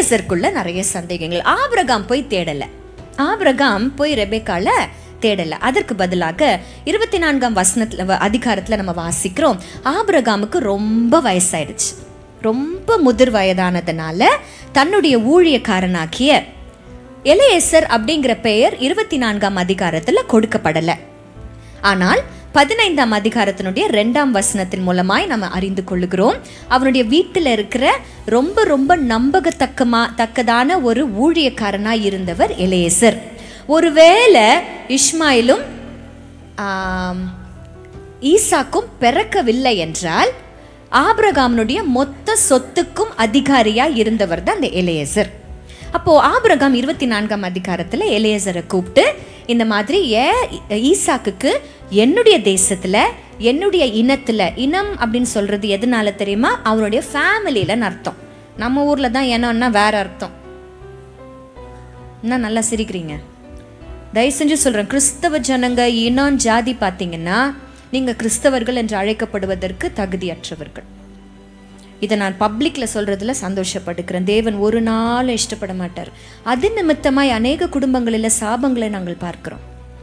எலேசருக்குள்ள நிறைய சந்தேகங்கள் ஆபிரகாம் போய் தேடல ஆபிரகாம் போய் ரெபேக்கால தேடல அதற்கு பதிலாக இருபத்தி நான்காம் வசனத்துல வ- அதிகாரத்துல நம்ம வாசிக்கிறோம் ஆபிரகாமுக்கு ரொம்ப வயசாயிடுச்சு ரொம்ப முதிர் வயதானதுனால தன்னுடைய ஊழியக்காரனாகிய எலேசர் அப்படிங்கிற பெயர் இருபத்தி நான்காம் அதிகாரத்துல கொடுக்கப்படல ஆனால் பதினைந்தாம் அதிகாரத்தினுடைய ரெண்டாம் வசனத்தின் மூலமாய் நம்ம அறிந்து கொள்ளுகிறோம் அவனுடைய வீட்டில் இருக்கிற ரொம்ப ரொம்ப நம்பகத்தக்கமா தக்கதான ஒரு ஊழியக்காரனாய் இருந்தவர் எலேசர் ஒருவேளை இஸ்மாயிலும் ஆம், ஈசாக்கும் பிறக்கவில்லை என்றால் ஆபிரகாமனுடைய மொத்த சொத்துக்கும் அதிகாரியா இருந்தவர் தான் இந்த எலேசர் அப்போ ஆபிரகாம் இருபத்தி நான்காம் அதிகாரத்துல எலேசரை கூப்பிட்டு இந்த மாதிரி ஏ ஈசாக்குக்கு என்னுடைய தேசத்துல என்னுடைய இனத்துல இனம் அப்படின்னு சொல்றது எதனால தெரியுமா அவனுடைய ஃபேமிலியிலன்னு அர்த்தம் நம்ம ஊர்ல தான் இனம்னா வேற அர்த்தம் என்ன நல்லா சிரிக்கிறீங்க தயவு செஞ்சு சொல்றேன் கிறிஸ்தவ ஜனங்க இனம் ஜாதி பார்த்தீங்கன்னா நீங்க கிறிஸ்தவர்கள் என்று அழைக்கப்படுவதற்கு தகுதியற்றவர்கள் இதை நான் பப்ளிக்ல சொல்றதுல சந்தோஷப்படுகிறேன் தேவன் ஒரு நாளும் இஷ்டப்பட மாட்டார் அது நிமித்தமாய் அநேக குடும்பங்களில் சாபங்களை நாங்கள் பார்க்கிறோம்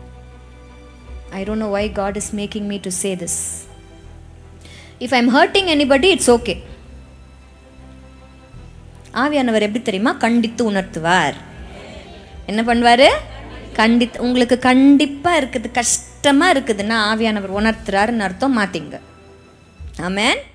I don't know why God is making me to say this if I'm hurting anybody it's okay ஆவியானவர் எப்படி தெரியுமா கண்டித்து உணர்த்துவார் என்ன பண்ணுவாரு கண்டித்து உங்களுக்கு கண்டிப்பா இருக்குது கஷ்டமா இருக்குதுன்னா ஆவியானவர் உணர்த்துறாருன்னு அர்த்தம் மாத்திங்க ஆமென்